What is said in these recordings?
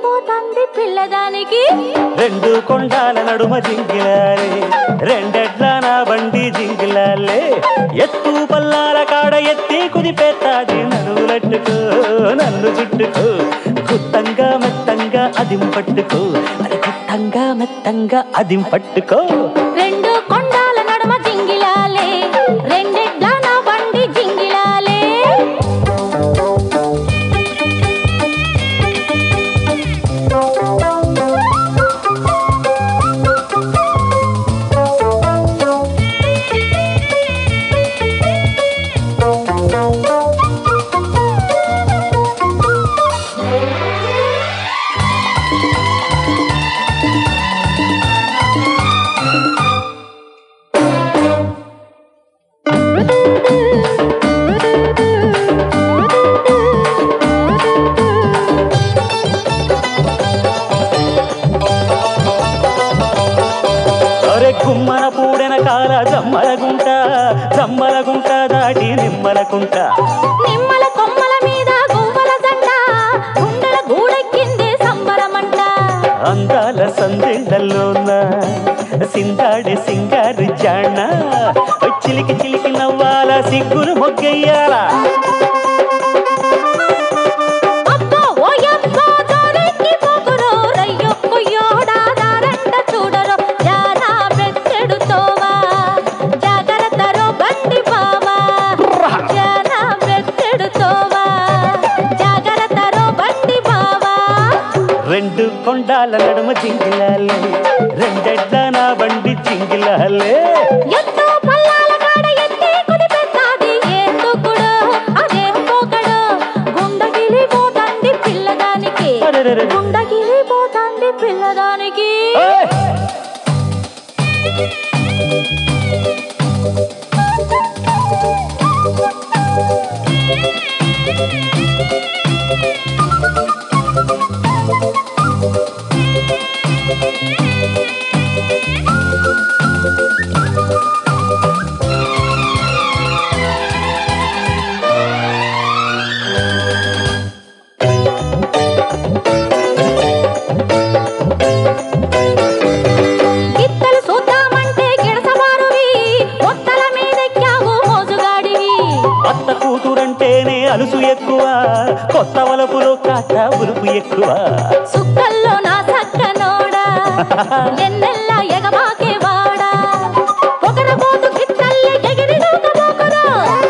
గిలిగిలిపోతుంది పిల్లదానికి రెండు కొండాల నడుమ జింగిలాలే రెండెడ్ల నా బండి జింగిలాలే ఎత్తు పల్లాల కాడ ఎత్తి కుదిపేస్తాది నడువులట్టుకో నన్ను చుట్టుకో గుత్తంగా మెత్తంగా అదిం పట్టుకో అది గుత్తంగా మెత్తంగా అదిం పట్టుకో రెండు కొండాల నడుమ జింగిలాలే రెండెడ్ల నా బండి జింగిలాలే అరే గుమ్మన పూడెన కాల జమ్మల గుంట జమ్మల గుంట దాటి నిమ్మల కుంట నిమ్మల కొమ్మల మీద గువ్వల జంట గుండెల గూడెక్కిందే సంబరమంట అందాల సందెళ్ళలోన సిందాడి సింగారు జాణ చిలికి చిలికి నవ్వాల సిగ్గులు మొగ్గయ్యాల అబ్బో ఓయబ్బో జోరెక్కి పోకురో రయ్యో కొయ్యోడా దారంట చూడరో జానా బెత్తెడుతోవా జాగరతరో బండి బావా జానా బెత్తెడుతోవా జాగరతరో బండి బావా రెండు కొండాల నడుమ జింగిలాలే రెండెడ్ల నా బండి జింగిలాలే ఎంతో పల్లాల కాడ ఎత్తి కుదిపెట్టాది ఎందుకుడో అదేం పోకడో గుండగిలిపోతంది పిల్లదానికి అరెరెరె. గుండగిలిపోతంది పిల్లదానికి ఏయ్! గిత్తలు చూద్దామంటే గిడసబారువి మొత్తల మీదెక్కావు మోజుగాడివి అత్త కూతురంటేనే అలుసు ఎక్కువ కొత్త వలపులో కాట ఉలుపు ఎక్కువ సుక్కల్లో నా సక్కనోడా ఎన్నెల్ల ఎగబాకే వాడా పొగరబోతు గిత్తల్లి ఎగిరి దూకబోకురా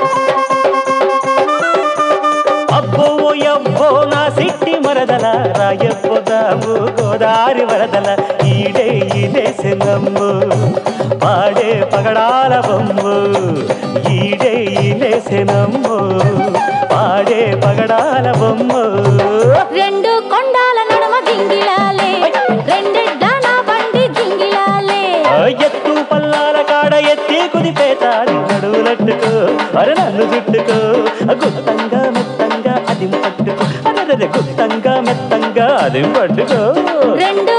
అబ్బో అబ్బో నా సిట్టి మరదల రాయపోదాము గోదారి వరదల ఈడే ఈలేసెనమ్ము పాడే పగడాల బొమ్ము ఈడే ఈలేసెనమ్ము పాడే పగడాల బొమ్ము రెండు కొండాల నడుమ జింగిలాలే రెండెడ్ల నా బండి జింగిలాలే ఆ ఎత్తు పల్లాల కాడ ఎత్తి కుదిపేతాది నడువులట్టుకో అరే నన్ను చుట్టుకో ఆ గుత్తంగా మెత్తంగా అది పట్టుకో అరే గుత్తంగా మెత్తంగా అది పట్టుకో రెండు